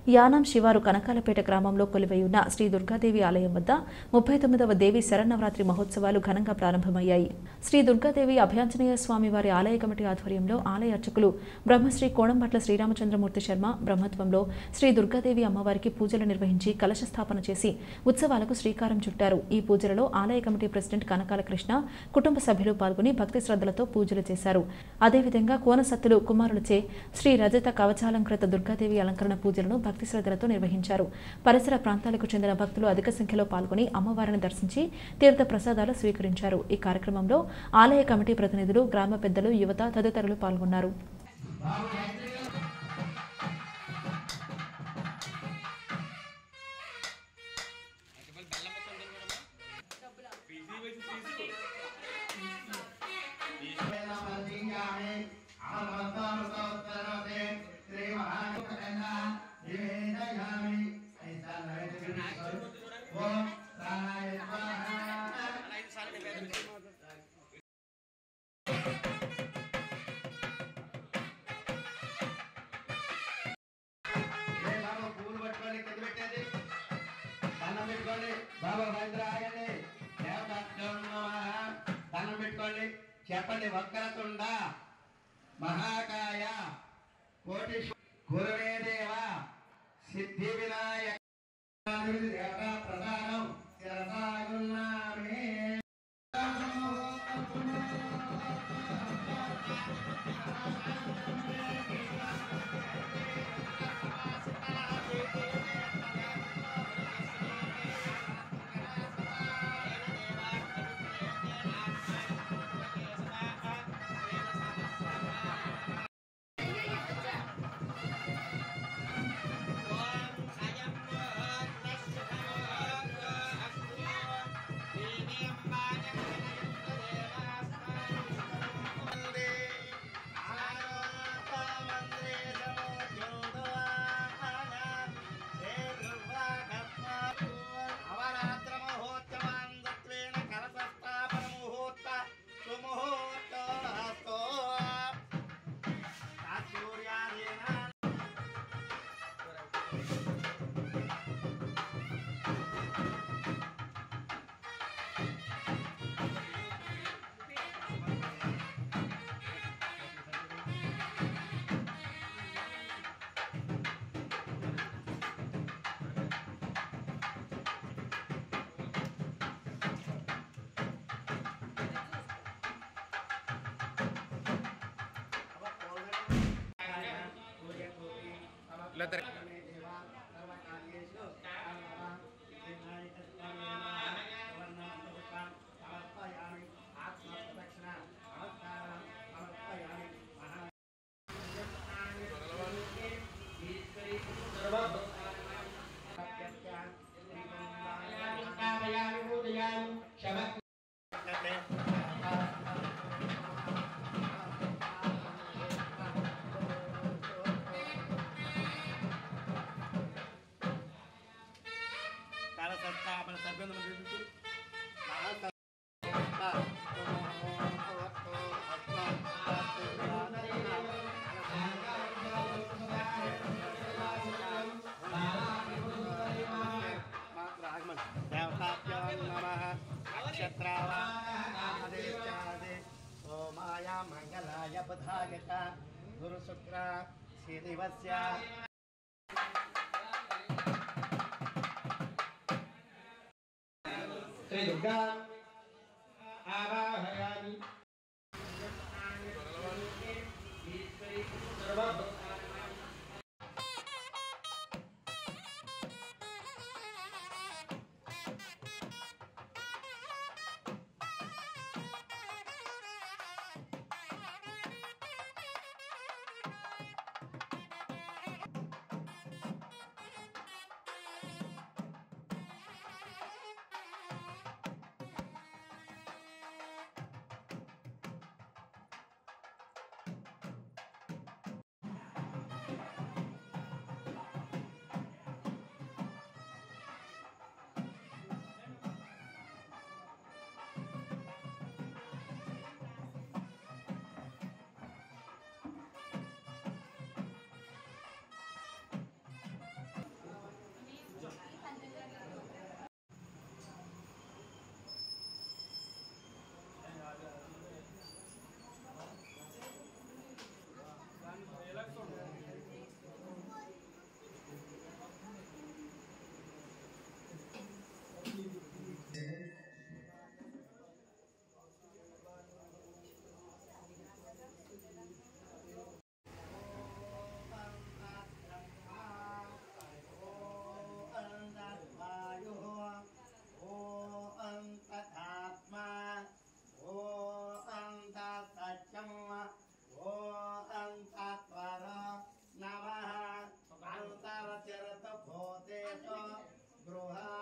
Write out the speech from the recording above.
యానాం శివారు కనకాలపేట గ్రామంలో కొలువై ఉన్న శ్రీ దుర్గాదేవి ఆలయం వద్ద ముప్పై తొమ్మిదవ దేవి శరన్నవరాత్రి మహోత్సవాలు ఘనంగా ప్రారంభమయ్యాయి శ్రీ దుర్గాదేవి అభయాంజనేయ స్వామి వారి ఆలయ కమిటీ ఆధ్వర్యంలో ఆలయ అర్చకులు బ్రహ్మశ్రీ కోణంబట్ల శ్రీరామచంద్రమూర్తి శర్మ బ్రహ్మత్వంలో శ్రీ దుర్గాదేవి అమ్మవారికి పూజలు నిర్వహించి కలశ స్థాపన చేసి ఉత్సవాలకు శ్రీకారం చుట్టారు ఈ పూజలలో ఆలయ కమిటీ ప్రెసిడెంట్ కనకాల కృష్ణ కుటుంబ సభ్యులు పాల్గొని భక్తి శ్రద్ధలతో పూజలు చేశారు అదేవిధంగా కోనసత్తులు కుమారులచే శ్రీ రజత కవచాలంకృత దుర్గాదేవి అలంకరణ పూజలను భక్తి శ్రద్ధలతో నిర్వహించారు పరిసర ప్రాంతాలకు చెందిన భక్తులు అధిక సంఖ్యలో పాల్గొని అమ్మవారిని దర్శించి తీర్థ ప్రసాదాలు స్వీకరించారు ఈ కార్యక్రమంలో ఆలయ కమిటీ ప్రతినిధులు గ్రామ పెద్దలు యువత తదితరులు పాల్గొన్నారు బాబా పూలు పట్టుకోండి కింద పెట్టేది దండం పెట్టుకోండి బాబా మహేంద్ర ఆగండి దేవతాభ్యో నమః దండం పెట్టుకోండి చెప్పండి వక్రతుండ మహాకాయ కోటి గురువే దేవ సిద్ధి వినాయక దేవతా ప్రసాదం శిరసాగున్నామే దేవతాభ్యో నమః నక్షత్రావాదేశాదే ఓమాయ మంగళాయ బుధాయక గురు శుక్ర శ్రీదివస్య శ్రీ దుర్గా ఆవాహయామి గృహా